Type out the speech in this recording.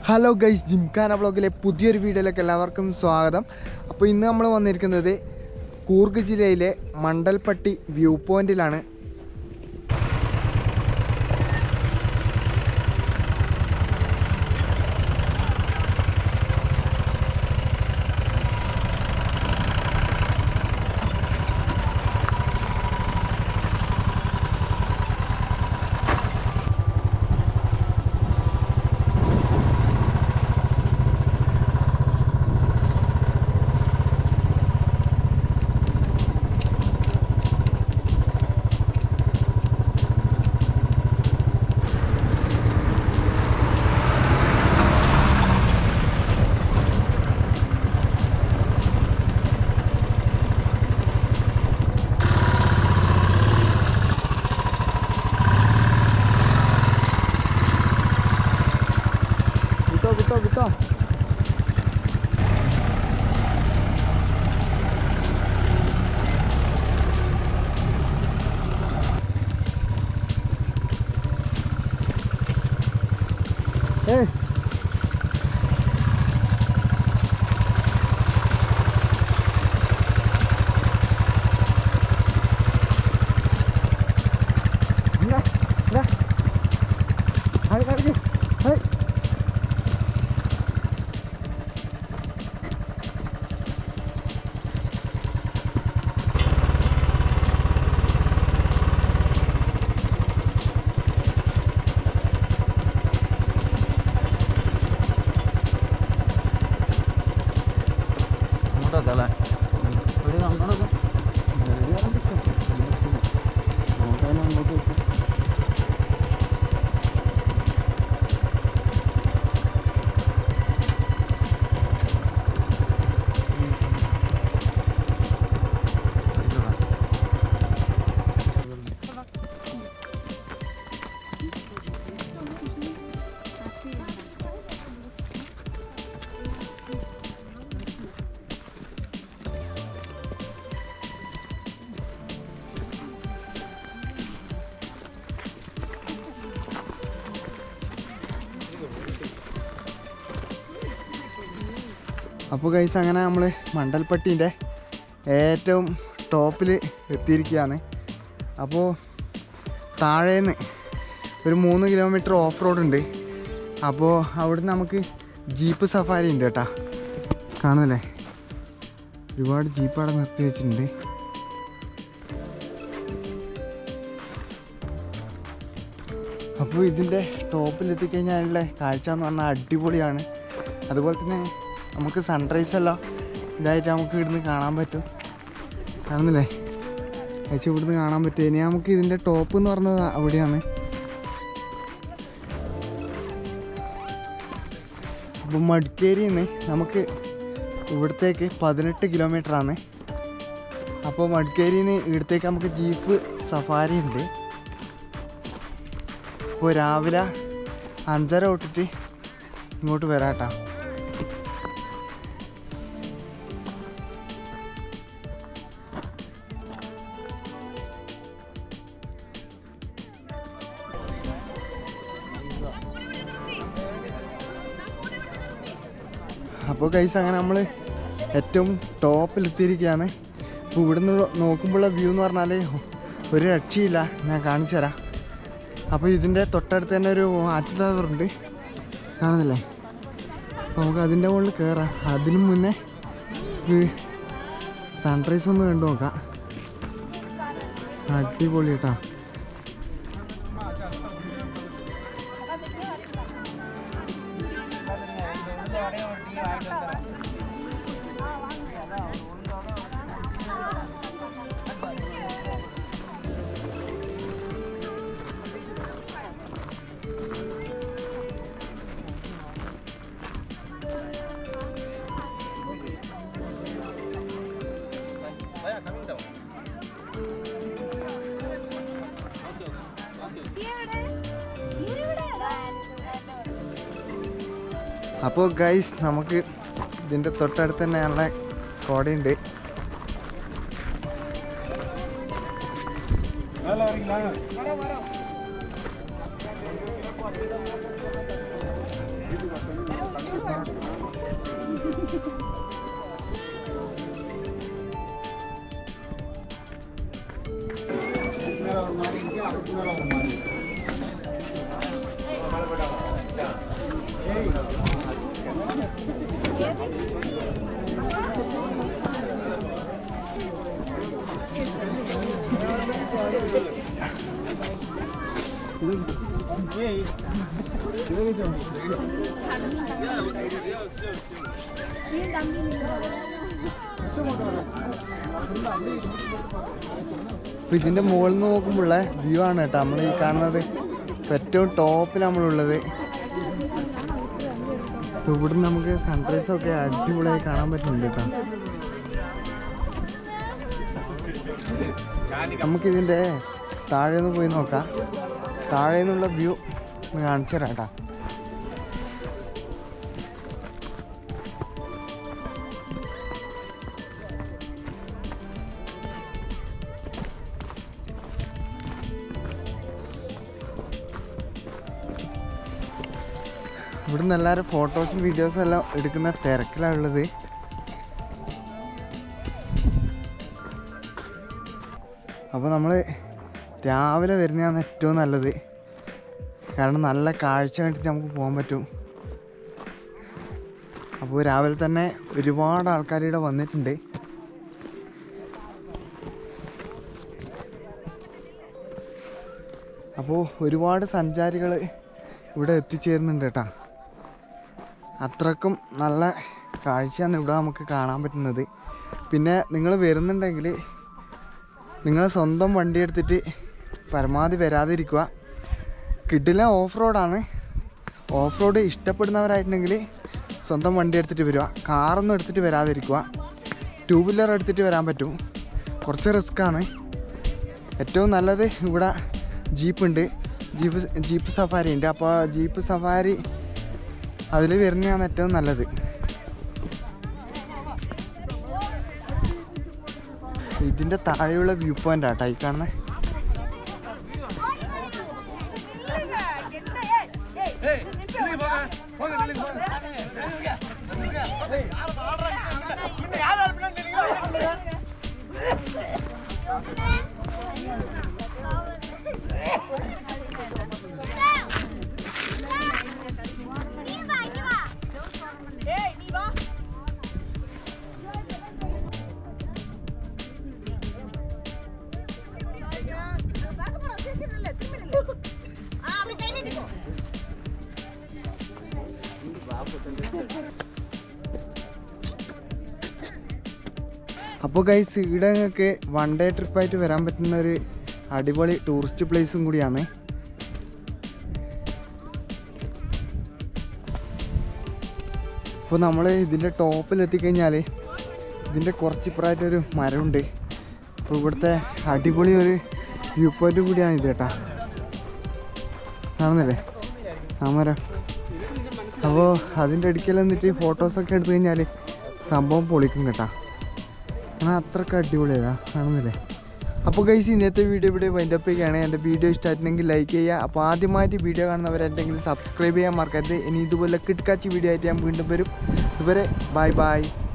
Hello guys gymkhana ബ്ലോഗിലെ പുതിയൊരു വീഡിയോയിലേക്ക് എല്ലാവർക്കും സ്വാഗതം അപ്പോൾ ഇന്ന് നമ്മൾ വന്നിരിക്കുന്നത് കൂർഗ് ജില്ലയിലെ മണ്ടൽപ്പട്ടി വ്യൂ പോയിന്റിലാണ് കിട്ടോ കിട്ടോ കിട്ടോ ഏയ് ഇങ്ങ, ഇങ്ങ. Hi, hi, hi. അങ്ങോട്ടൊക്കെ അല്ലേ ഒരു അങ്ങോട്ടൊക്കെ അപ്പോൾ ഗൈസ് അങ്ങനെ നമ്മൾ മണ്ടൽപ്പട്ടീൻ്റെ ഏറ്റവും ടോപ്പിൽ എത്തിയിരിക്കുകയാണ് അപ്പോൾ താഴേന്ന് ഒരു മൂന്ന് കിലോമീറ്റർ ഓഫ് റോഡ് ഉണ്ട് അപ്പോൾ അവിടുന്ന് നമുക്ക് ജീപ്പ് സഫാരി ഉണ്ട് കേട്ടോ കാണുന്നില്ലേ ഒരുപാട് ജീപ്പ് അവിടെ നിർത്തി വെച്ചിട്ടുണ്ട് അപ്പോൾ ഇതിൻ്റെ ടോപ്പിൽ എത്തിക്കഴിഞ്ഞാലുള്ള കാഴ്ച എന്ന് പറഞ്ഞാൽ അടിപൊളിയാണ് അതുപോലെ തന്നെ നമുക്ക് സൺറൈസ് എല്ലാം ഇതായിട്ട് നമുക്ക് ഇവിടുന്ന് കാണാൻ പറ്റും കാണുന്നില്ലേ കഴിച്ച് ഇവിടുന്ന് കാണാൻ പറ്റും ഇനി നമുക്ക് ഇതിൻ്റെ ടോപ്പ് എന്ന് പറഞ്ഞത് അവിടെയാണ് അപ്പോൾ മടിക്കേരിയിൽ നിന്ന് നമുക്ക് ഇവിടത്തേക്ക് പതിനെട്ട് കിലോമീറ്റർ ആണ് അപ്പോൾ മടിക്കേരിയിൽ നിന്ന് ഇവിടത്തേക്ക് നമുക്ക് ജീപ്പ് സഫാരി ഉണ്ട് അപ്പോൾ രാവിലെ അഞ്ചര തൊട്ടിട്ട് ഇങ്ങോട്ട് വരാട്ടാ അപ്പോൾ കൈസ് അങ്ങനെ നമ്മൾ ഏറ്റവും ടോപ്പിലെത്തിയിരിക്കുകയാണ് അപ്പോൾ ഇവിടുന്ന് നോക്കുമ്പോഴുള്ള വ്യൂ എന്ന് പറഞ്ഞാൽ ഒരു രക്ഷയില്ല ഞാൻ കാണിച്ചു തരാം അപ്പോൾ ഇതിൻ്റെ തൊട്ടടുത്ത് തന്നെ ഒരു വാച്ച് ടവർ ഉണ്ട് കാണുന്നില്ലേ അപ്പോൾ നമുക്ക് അതിൻ്റെ മുകളിൽ കയറാം അതിനു മുന്നേ ഒരു സൺറൈസ് ഒന്ന് കണ്ടു നോക്കാം അടിപൊളി കേട്ടോ അപ്പോൾ ഗൈസ് നമുക്ക് ഇതിൻ്റെ തൊട്ടടുത്ത് തന്നെ നല്ല കോടയുണ്ട് അപ്പോൾ ഇതിൻ്റെ മുകളിൽ നിന്ന് നോക്കുമ്പോഴുള്ള വ്യൂ ആണ് കേട്ടോ നമ്മൾ ഈ കാണുന്നത് ഇപ്പം ഏറ്റവും ടോപ്പിൽ നമ്മളുള്ളത് അപ്പോൾ ഇവിടുന്ന് നമുക്ക് സൺറൈസ് ഒക്കെ അടിപൊളിയായി കാണാൻ പറ്റുന്നുണ്ട് കേട്ടോ നമുക്കിതിൻ്റെ താഴെ നിന്ന് പോയി നോക്കാം താഴെ നിന്നുള്ള വ്യൂ ഒന്ന് കാണിച്ചു തരാം കേട്ടോ ഇവിടുന്ന് എല്ലാവരും ഫോട്ടോസും വീഡിയോസും എല്ലാം എടുക്കുന്ന തിരക്കിലാണ് ഉള്ളത് അപ്പോൾ നമ്മൾ രാവിലെ വരുന്നതാണ് ഏറ്റവും നല്ലത് കാരണം നല്ല കാഴ്ച കണ്ടിട്ട് നമുക്ക് പോകാൻ പറ്റും അപ്പോൾ രാവിലെ തന്നെ ഒരുപാട് ആൾക്കാർ ഇവിടെ വന്നിട്ടുണ്ട് അപ്പോൾ ഒരുപാട് സഞ്ചാരികൾ ഇവിടെ എത്തിച്ചേരുന്നുണ്ട് കേട്ടോ അത്രക്കും നല്ല കാഴ്ചയാണ് ഇവിടെ നമുക്ക് കാണാൻ പറ്റുന്നത് പിന്നെ നിങ്ങൾ വരുന്നുണ്ടെങ്കിൽ നിങ്ങൾ സ്വന്തം വണ്ടി എടുത്തിട്ട് പരമാവധി വരാതിരിക്കുക കിഡിലെ ഓഫ് റോഡാണ് ഓഫ് റോഡ് ഇഷ്ടപ്പെടുന്നവരായിട്ടുണ്ടെങ്കിൽ സ്വന്തം വണ്ടി എടുത്തിട്ട് വരിക കാറൊന്നും എടുത്തിട്ട് വരാതിരിക്കുക ടൂ വീലർ എടുത്തിട്ട് വരാൻ പറ്റും കുറച്ച് റിസ്ക്കാണ് ഏറ്റവും നല്ലത് ഇവിടെ ജീപ്പ് ഉണ്ട് ജീപ്പ് ജീപ്പ് സഫാരി ഉണ്ട് അപ്പോൾ ജീപ്പ് സഫാരി അതിൽ വരുന്നതാണ് ഏറ്റവും നല്ലത് ഇതിൻ്റെ താഴെയുള്ള വ്യൂ പോയിന്റ് ആട്ടോ ഈ കാണുന്നത് അപ്പോൾ ഗൈസ് ഇവിടെ നിങ്ങൾക്ക് വൺ ഡേ ട്രിപ്പായിട്ട് വരാൻ പറ്റുന്ന ഒരു അടിപൊളി ടൂറിസ്റ്റ് പ്ലേസും കൂടിയാണ് അപ്പോൾ നമ്മൾ ഇതിൻ്റെ ടോപ്പിൽ എത്തിക്കഴിഞ്ഞാൽ ഇതിൻ്റെ കുറച്ച് ഇപ്പുറമായിട്ടൊരു മരമുണ്ട് അപ്പോൾ ഇവിടുത്തെ അടിപൊളി ഒരു വ്യൂ പോയിന്റ് കൂടിയാണ് ഇത് കേട്ടാ കാണുന്നില്ലേ ആ മരം അപ്പോൾ അതിൻ്റെ അടുക്കൽ എന്നിട്ട് ഫോട്ടോസൊക്കെ എടുത്തു കഴിഞ്ഞാൽ സംഭവം പൊളിക്കും കേട്ടാ അങ്ങനെ അത്രക്ക് അടിപൊളിയതാ കാണുന്നില്ലേ അപ്പോൾ ഗൈസ് ഇന്നത്തെ വീഡിയോ ഇവിടെ വൈൻഡപ്പ് ചെയ്യുകയാണ് എൻ്റെ വീഡിയോ ഇഷ്ടമായിട്ടുണ്ടെങ്കിൽ ലൈക്ക് ചെയ്യുക അപ്പോൾ ആദ്യമായിട്ട് വീഡിയോ കാണുന്നവരെന്തെങ്കിലും സബ്സ്ക്രൈബ് ചെയ്യാൻ മറക്കരുത് ഇനി ഇതുപോലെ കിടക്കാച്ചി വീഡിയോ ആയിട്ട് ഞാൻ വീണ്ടും വരും ഇതുവരെ ബൈ ബൈ